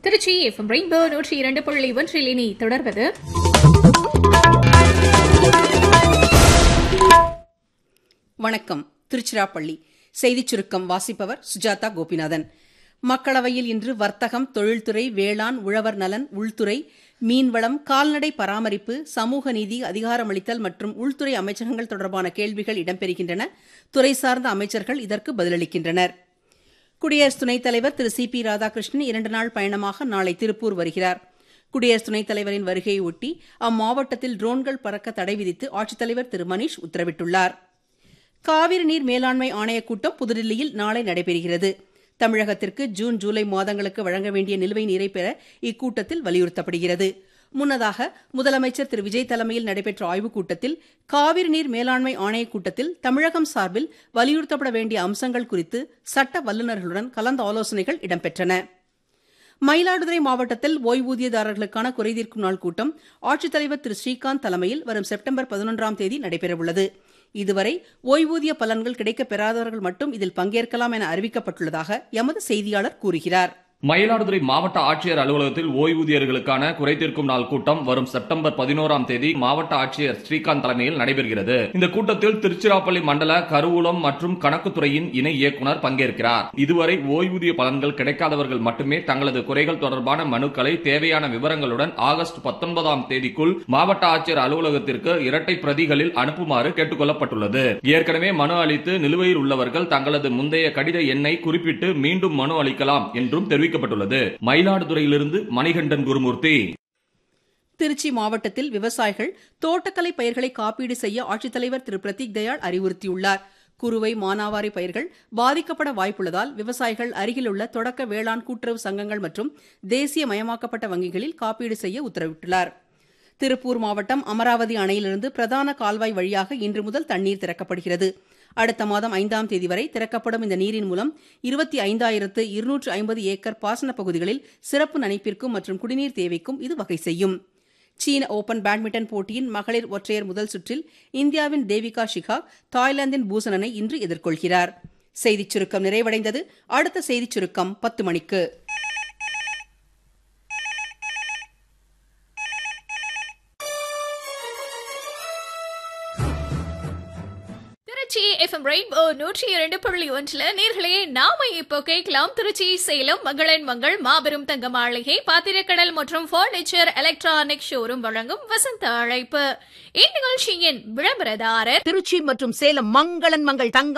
Trichy FM rainbow நூற்றி இரண்டு புள்ளி ஒன்றில் இனி தொடர்வது வணக்கம் திருச்சிராப்பள்ளி செய்திச் சுருக்கம் வாசிப்பவர் சுஜாதா கோபிநாதன் மக்களவையில் இன்று வர்த்தகம் தொழில்துறை வேளாண் உழவர் நலன் உள்துறை மீன்வளம் கால்நடை பராமரிப்பு சமூக நீதி அதிகாரமளித்தல் மற்றும் உள்துறை அமைச்சகங்கள் தொடர்பான கேள்விகள் இடம்பெறுகின்றன துறை சார்ந்த அமைச்சர்கள் இதற்கு பதிலளிக்கின்றனர் குடியரசு துணைத் தலைவர் திரு சி பி ராதாகிருஷ்ணன் இரண்டு நாள் பயணமாக நாளை திருப்பூர் வருகிறார் குடியரசு துணைத் தலைவரின் வருகையை ஒட்டி அம்மாவட்டத்தில் ட்ரோன்கள் பறக்க தடை விதித்து ஆட்சித்தலைவர் திரு மணீஷ் உத்தரவிட்டுள்ளார் காவிரி நீர் மேலாண்மை ஆணையக் கூட்டம் புதுடில்லியில் நாளை நடைபெறுகிறது தமிழகத்திற்கு ஜூன் ஜூலை மாதங்களுக்கு வழங்க வேண்டிய நிலுவை நீரை பெற இக்கூட்டத்தில் வலியுறுத்தப்படுகிறது முன்னதாக முதலமைச்சர் திரு விஜய் தலைமையில் நடைபெற்ற ஆய்வுக் கூட்டத்தில் காவிரி நீர் மேலாண்மை ஆணையக் கூட்டத்தில் தமிழகம் சார்பில் வலியுறுத்தப்பட வேண்டிய அம்சங்கள் குறித்து சட்ட வல்லுநர்களுடன் கலந்து ஆலோசனைகள் இடம்பெற்றன மயிலாடுதுறை மாவட்டத்தில் ஓய்வூதியதாரர்களுக்கான குறைதீர்க்கும் நாள் கூட்டம் ஆட்சித்தலைவர் திரு ஸ்ரீகாந்த் தலைமையில் வரும் செப்டம்பர் பதினொன்றாம் தேதி நடைபெறவுள்ளது இதுவரை ஓய்வூதிய பலன்கள் கிடைக்கப் பெறாதவர்கள் மட்டும் இதில் பங்கேற்கலாம் என அறிவிக்கப்பட்டுள்ளதாக எமது செய்தியாளர் கூறுகிறார் மயிலாடுதுறை மாவட்ட ஆட்சியர் அலுவலகத்தில் ஓய்வூதியர்களுக்கான குறைதீர்க்கும் நாள் கூட்டம் வரும் செப்டம்பர் பதினோராம் தேதி மாவட்ட ஆட்சியர் ஸ்ரீகாந்த் தலைமையில் நடைபெறுகிறது இந்த கூட்டத்தில் திருச்சிராப்பள்ளி மண்டல கருவூலம் மற்றும் கணக்குத்துறையின் இணை இயக்குனர் பங்கேற்கிறார் இதுவரை ஓய்வூதிய பலன்கள் கிடைக்காதவர்கள் மட்டுமே தங்களது குறைகள் தொடர்பான மனுக்களை தேவையான விவரங்களுடன் ஆகஸ்ட் பத்தொன்பதாம் தேதிக்குள் மாவட்ட ஆட்சியர் அலுவலகத்திற்கு இரட்டை பிரதிகளில் அனுப்புமாறு கேட்டுக் கொள்ளப்பட்டுள்ளது ஏற்கனவே மனு அளித்து நிலுவையில் உள்ளவர்கள் தங்களது முந்தைய கடித எண்ணை குறிப்பிட்டு மீண்டும் மனு அளிக்கலாம் என்றும் தெரிவிக்கப்பட்டுள்ளது மயிலாடுதுறையிலிருந்து மணிகண்டன் குருமூர்த்தி திருச்சி மாவட்டத்தில் விவசாயிகள் தோட்டக்கலை பயிர்களை காப்பீடு செய்ய ஆட்சித்தலைவர் திரு பிரதீக் தயாள் அறிவுறுத்தியுள்ளார் குறுவை மானாவாரி பயிர்கள் பாதிக்கப்பட வாய்ப்புள்ளதால் விவசாயிகள் அருகிலுள்ள தொடக்க வேளாண் கூட்டுறவு சங்கங்கள் மற்றும் தேசிய மயமாக்கப்பட்ட வங்கிகளில் காப்பீடு செய்ய உத்தரவிட்டுள்ளார் திருப்பூர் மாவட்டம் அமராவதி அணையிலிருந்து பிரதான கால்வாய் வழியாக இன்று முதல் தண்ணீர் திறக்கப்படுகிறது அடுத்த மாதம் ஐந்தாம் தேதி வரை திறக்கப்படும் இந்த நீரின் மூலம் இருபத்தி ஐந்தாயிரத்து இருநூற்று ஐம்பது ஏக்கர் பாசன பகுதிகளில் சிறப்பு நனைப்பிற்கும் மற்றும் குடிநீர் தேவைக்கும் இது வகை செய்யும் சீன ஓபன் பேட்மிண்டன் போட்டியின் மகளிர் ஒற்றையர் முதல் சுற்றில் இந்தியாவின் தேவிகா ஷிகா தாய்லாந்தின் பூசணனை இன்று எதிர்கொள்கிறார் செய்திச் சுருக்கம் நிறைவடைந்தது அடுத்த செய்திச் சுருக்கம் பத்து மணிக்கு திருச்சி எஃப்எம் ரெயின்போ நூற்றி இரண்டு புள்ளி ஒன்றில் நேர்களே நாம இப்போ கேட்கலாம் திருச்சி சேலம் மங்களன் மங்கள் மாபெரும் தங்க மாளிகை பாத்திரக்கடல் மற்றும் பர்னிச்சர் எலக்ட்ரானிக் ஷோரூம் வழங்கும் வசந்த அழைப்பு இந்நிகழ்ச்சியின் விளம்பரதாரர் திருச்சி மற்றும் சேலம் மங்களன் மங்கள் தங்க